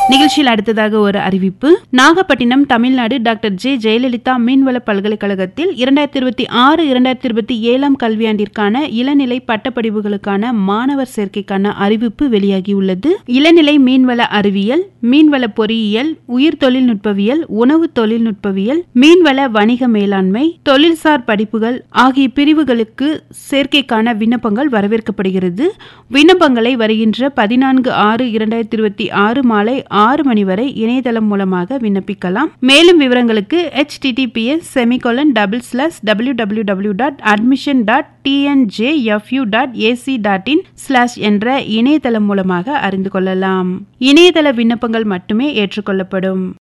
நிகழ்ச்சியில் அடுத்ததாக ஒரு அறிவிப்பு நாகப்பட்டினம் தமிழ்நாடு டாக்டர் ஜே ஜெயலலிதா மீன்வள பல்கலைக்கழகத்தில் இரண்டாயிரத்தி இருபத்தி ஆறு இரண்டாயிரத்தி இருபத்தி ஏழாம் கல்வியாண்டிற்கான இளநிலை பட்டப்படிப்புகளுக்கான மாணவர் சேர்க்கைக்கான அறிவிப்பு வெளியாகியுள்ளது இளநிலை மீன்வள அறிவியல் மீன்வள பொறியியல் உயிர் தொழில்நுட்பவியல் உணவு தொழில்நுட்பவியல் மீன்வள வணிக மேலாண்மை தொழில்சார் படிப்புகள் ஆகிய பிரிவுகளுக்கு சேர்க்கைக்கான விண்ணப்பங்கள் வரவேற்கப்படுகிறது விண்ணப்பங்களை வருகின்ற பதினான்கு ஆறு இரண்டாயிரத்தி இருபத்தி ஆறு மாலை ஆறு மணி வரை இணையதளம் மூலமாக விண்ணப்பிக்கலாம் மேலும் விவரங்களுக்கு https semicolon double slash W W W dot admission dot TNJFU dot AC dot in slash என்ற இணையதளம் மூலமாக அறிந்து கொள்ளலாம் இணையதள விண்ணப்பங்கள் மட்டுமே ஏற்றுக்கொள்ளப்படும்